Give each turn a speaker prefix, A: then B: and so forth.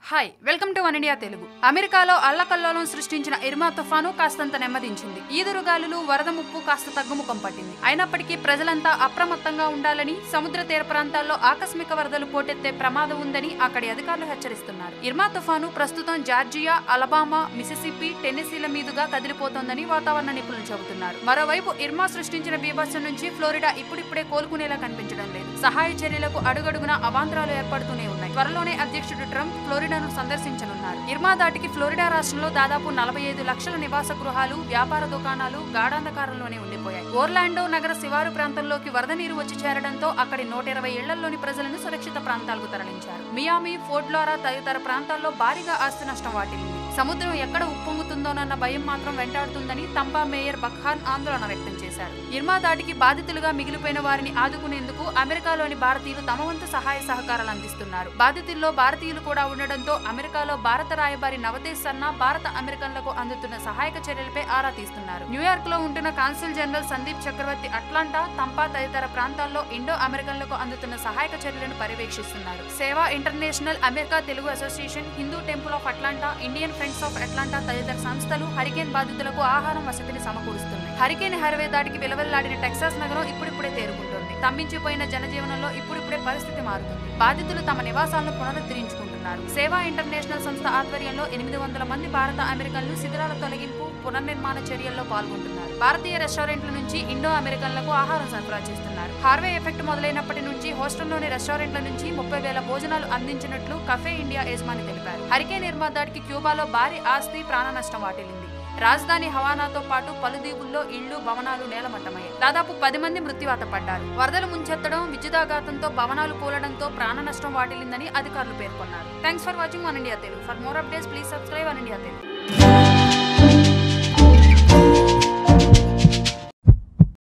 A: hi welcome to One India Telugu అమెరికాలో అల్లకల్లోలం సృష్టించిన ఇర్మా తుఫాను కాస్తంత నెమ్మదించింది ఈదురుగాలులు వరద ముప్పు కాస్త తగ్గుముఖం పట్టింది అయినప్పటికీ ప్రజలంతా అప్రమత్తంగా ఉండాలని సముద్ర తీర ప్రాంతాల్లో ఆకస్మిక వరదలు పోటెత్తే ప్రమాదం ఉందని అక్కడి అధికారులు హెచ్చరిస్తున్నారు ఇర్మా తుఫాను ప్రస్తుతం జార్జియా అలబామా మిసిసిపి టెన్నెసీల మీదుగా కదిలిపోతోందని వాతావరణ నిపుణులు చెబుతున్నారు మరోవైపు ఇర్మా సృష్టించిన బీభత్సం నుంచి ఫ్లోరిడా ఇప్పుడిప్పుడే కోలుకునేలా కనిపించడం లేదు సహాయ చర్యలకు అడుగడుగునా అవాంతరాలు ఏర్పడుతూనే ఉన్నాయి త్వరలోనే అధ్యక్షుడు ట్రంప్ ఫ్లోరిడాను సందర్శించనున్నారు ఇర్మా దాటికి ఫ్లోరిడా రాష్ట్రంలో దాదాపు నలభై ఐదు లక్షల నివాస గృహాలు వ్యాపార దుకాణాలు గాఢాంధకారంలోనే ఉండిపోయాయి ఓర్లాండో నగర శివారు ప్రాంతంలోకి వరద నీరు వచ్చి చేరడంతో అక్కడి నూట ఇరవై ఇళ్లలోని ప్రజలను సురక్షిత ప్రాంతాలకు తరలించారు మియామి ఫోర్ట్ లారా తదితర ప్రాంతాల్లో భారీగా ఆస్తి నష్టం వాటిల్లింది సముద్రం ఎక్కడ ఉప్పొంగుతుందోనన్న భయం మాత్రం వెంటాడుతుందని తంపా మేయర్ బఖ్హాన్ ఆందోళన వ్యక్తం చేశారు ఇర్మా దాటికి బాధితులుగా మిగిలిపోయిన వారిని ఆదుకునేందుకు అమెరికాలోని భారతీయులు తమ వంతు సహాయ సహకారాలు అందిస్తున్నారు బాధితుల్లో భారతీయులు కూడా ఉండడంతో అమెరికాలో భారత రాయబారి నవతేజ్ సన్నా భారత అమెరికన్లకు అందుతున్న సహాయక చర్యలపై ఆరా తీస్తున్నారు న్యూయార్క్ లో ఉంటున్న consul general Sandeep Chakravarthy Atlanta Tampa తదితర ప్రాంతాల్లో ఇండో అమెరికన్లకు అందుతున్న సహాయక చర్యలను పర్యవేక్షిస్తున్నారు Sewa International America Telugu Association Hindu temple of Atlanta Indian friends of Atlanta తదితర సంస్థలు హరికేన్ బాధితులకు ఆహారం వసతిని సమకూరుస్తున్నాయి హరికేన్ హర్వే దాటికి విలవెల్లాడిన టెక్సాస్ నగరం ఇప్పుడిప్పుడే తేరుకుంటోంది స్తంభించిపోయిన జనజీవనంలో ఇప్పుడిప్పుడే పరిస్థితి మారుతుంది బాధితులు తమ నివాసాలను పునరుద్ధరించుకుంటున్నారు సేవా ఇంటర్నేషనల్ సంస్థ ఆధ్వర్యంలో ఎనిమిది వందల మంది భారత అమెరికన్లు శిథిరాల తొలగింపు పునర్నిర్మాణ చర్యల్లో పాల్గొంటున్నారు భారతీయ రెస్టారెంట్ల నుంచి ఇండో అమెరికన్లకు ఆహారం సరఫరా చేస్తున్నారు హార్వే ఎఫెక్ట్ మొదలైనప్పటి నుంచి హోస్టల్లోని రెస్టారెంట్ల నుంచి ముప్పై వేల భోజనాలు అందించినట్లు కఫే ఇండియా యజమాని తెలిపారు హరికే నిర్మా దాడికి క్యూబాలో భారీ ఆస్తి ప్రాణ నష్టం వాటిల్లింది రాజధాని హవానాతో పాటు పలు దీవుల్లో ఇళ్లు భవనాలు నేలమట్టమయ్యాయి దాదాపు పది మంది మృత్యువాత పడ్డారు వరదలు ముంచెత్తడం విద్యుదాఘాతంతో భవనాలు కూలడంతో ప్రాణ నష్టం వాటిల్లిందని అధికారులు పేర్కొన్నారు thanks for watching One India Telugu for more updates please subscribe One India Telugu